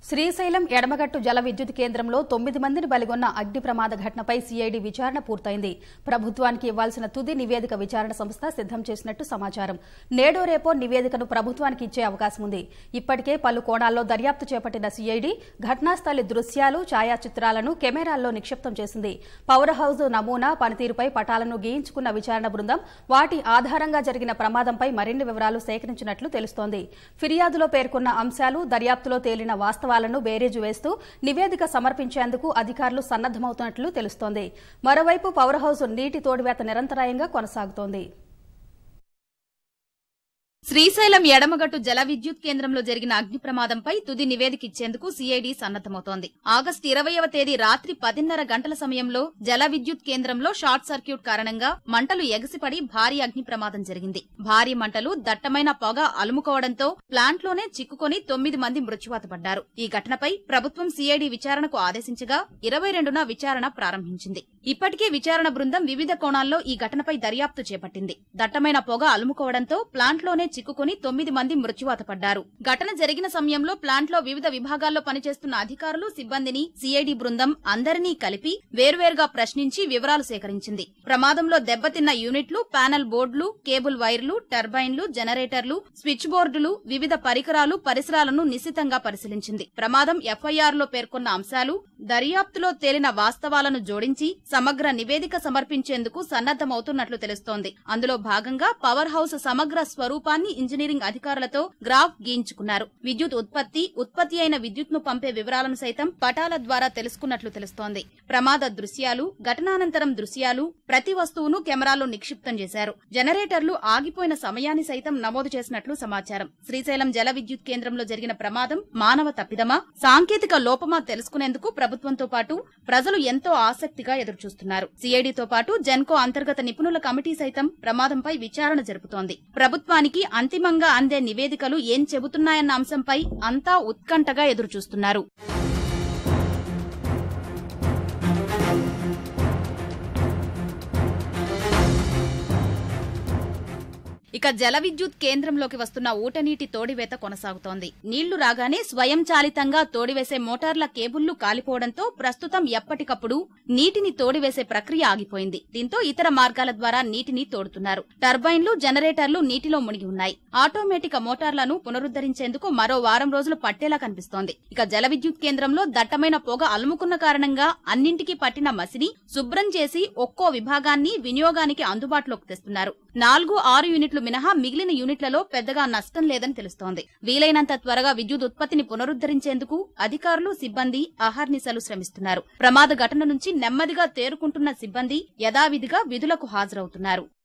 శ్రీశైలం ఎడమగట్టు జల విద్యుత్ కేంద్రంలో తొమ్మిది మందిని బలిగొన్న అగ్ని ప్రమాద ఘటనపై సీఐడి విచారణ పూర్తయింది ప్రభుత్వానికి ఇవ్వాల్సిన తుది నివేదిక విచారణ సంస్థ సిద్దం చేసినట్టు సమాచారం నేడో రేపో నివేదికను ప్రభుత్వానికి ఇచ్చే అవకాశం ఉంది ఇప్పటికే పలు కోణాల్లో దర్యాప్తు చేపట్టిన సీఐడి ఘటనాస్థలి దృశ్యాలు ఛాయాచిత్రాలను కెమెరాల్లో నిక్షిప్తం చేసింది పవర్ హౌస్ నమూనా పనితీరుపై పటాలను గీయించుకున్న విచారణ బృందం వాటి ఆధారంగా జరిగిన ప్రమాదంపై మరిన్ని వివరాలు సేకరించినట్లు తెలుస్తోంది ఫిర్యాదులో పేర్కొన్న అంశాలు దర్యాప్తులో తేలిన వాస్తవాలను బేరీజు వేస్తూ నివేదిక సమర్పించేందుకు అధికారులు సన్నద్దమవుతున్నట్లు తెలుస్తోంది మరోవైపు పవర్ హౌస్ నీటి తోడివేత నిరంతరాయంగా కొనసాగుతోంది శ్రీశైలం ఎడమగట్టు జల విద్యుత్ కేంద్రంలో జరిగిన అగ్ని ప్రమాదంపై తుది నివేదిక ఇచ్చేందుకు సీఐడి సన్నద్దమవుతోంది ఆగస్టు ఇరవయవ తేదీ రాత్రి పదిన్నర గంటల సమయంలో జల విద్యుత్ కేంద్రంలో షార్ట్ సర్క్యూట్ కారణంగా మంటలు ఎగసిపడి భారీ అగ్ని ప్రమాదం జరిగింది భారీ మంటలు దట్టమైన పొగ అలుముకోవడంతో ప్లాంట్లోనే చిక్కుకొని తొమ్మిది మంది మృత్యువాత పడ్డారు ఈ ఘటనపై ప్రభుత్వం సీఐడి విచారణకు ఆదేశించగా ఇరవై రెండున విచారణ ప్రారంభించింది ఇప్పటికే విచారణ బృందం వివిధ కోణాల్లో ఈ ఘటనపై దర్యాప్తు చేపట్టింది దట్టమైన పొగ అలుముకోవడంతో ప్లాంట్లోనే చిక్కుకుని తొమ్మిది మంది మృత్యువాత పడ్డారు ఘటన జరిగిన సమయంలో ప్లాంట్లో వివిధ విభాగాల్లో పనిచేస్తున్న అధికారులు సిబ్బందిని సిఐడి బృందం అందరినీ కలిపి వేర్వేరుగా ప్రశ్నించి వివరాలు సేకరించింది ప్రమాదంలో దెబ్బతిన్న యూనిట్లు ప్యానెల్ బోర్డులు కేబుల్ వైర్లు టర్బైన్లు జనరేటర్లు స్విచ్ బోర్డులు వివిధ పరికరాలు పరిసరాలను నిశితంగా పరిశీలించింది ప్రమాదం ఎఫ్ఐఆర్ లో పేర్కొన్న అంశాలు దర్యాప్తులో తేలిన వాస్తవాలను జోడించి సమగ్ర నివేదిక సమర్పించేందుకు సన్నద్దమవుతున్నట్లు తెలుస్తోంది అందులో భాగంగా పవర్ హౌస్ సమగ్ర స్వరూపాన్ని ఇంజనీరింగ్ అధికారులతో గ్రాఫ్ గీయించుకున్నారు విద్యుత్ ఉత్పత్తి ఉత్పత్తి అయిన విద్యుత్ ను పంపే వివరాలను సైతం పటాల ద్వారా తెలుసుకున్నట్లు తెలుస్తోంది ప్రమాద దృశ్యాలు ఘటనానంతరం దృశ్యాలు ప్రతి వస్తువును కెమెరాలో నిక్షిప్తం చేశారు జనరేటర్లు ఆగిపోయిన సమయాన్ని సైతం నమోదు చేసినట్లు సమాచారం శ్రీశైలం జల విద్యుత్ కేంద్రంలో జరిగిన ప్రమాదం మానవ తప్పిదమా సాంకేతిక లోపమా తెలుసుకునేందుకు ప్రభుత్వంతో పాటు ప్రజలు ఎంతో ఆసక్తిగా ఎదురుచూస్తున్నారు సిఐడితో పాటు జెన్కో అంతర్గత నిపుణుల కమిటీ సైతం ప్రమాదంపై విచారణ జరుపుతోంది ప్రభుత్వానికి అంతిమంగా అందే నివేదికలు ఏం చెబుతున్నాయన్న అంశంపై అంతా ఉత్కంఠగా ఎదురుచూస్తున్నారు ఇక జల విద్యుత్ కేంద్రంలోకి వస్తున్న ఊటనీటి తోడివేత కొనసాగుతోంది నీళ్లు రాగానే స్వయంచాలితంగా తోడివేసే మోటార్ల కేబుళ్లు కాలిపోవడంతో ప్రస్తుతం ఎప్పటికప్పుడు నీటిని తోడివేసే ప్రక్రియ ఆగిపోయింది దీంతో ఇతర మార్గాల ద్వారా నీటిని తోడుతున్నారు టర్బైన్లు జనరేటర్లు నీటిలో మునిగి ఉన్నాయి ఆటోమేటిక్ మోటార్లను పునరుద్దరించేందుకు మరో వారం రోజులు పట్టేలా కనిపిస్తోంది ఇక జల విద్యుత్ కేంద్రంలో దట్టమైన పొగ అలుముకున్న కారణంగా అన్నింటికీ పట్టిన మసిని శుభ్రం చేసి ఒక్కో విభాగాన్ని వినియోగానికి అందుబాటులోకి తెస్తున్నారు నాలుగు ఆరు యూనిట్లు మినహా మిగిలిన యూనిట్లలో పెద్దగా నష్టం లేదని తెలుస్తోంది వీలైనంత త్వరగా విద్యుత్ ఉత్పత్తిని పునరుద్దరించేందుకు అధికారులు సిబ్బంది అహర్నిశలు శ్రమిస్తున్నారు ప్రమాద ఘటన నుంచి నెమ్మదిగా తేరుకుంటున్న సిబ్బంది యథావిధిగా విధులకు హాజరవుతున్నారు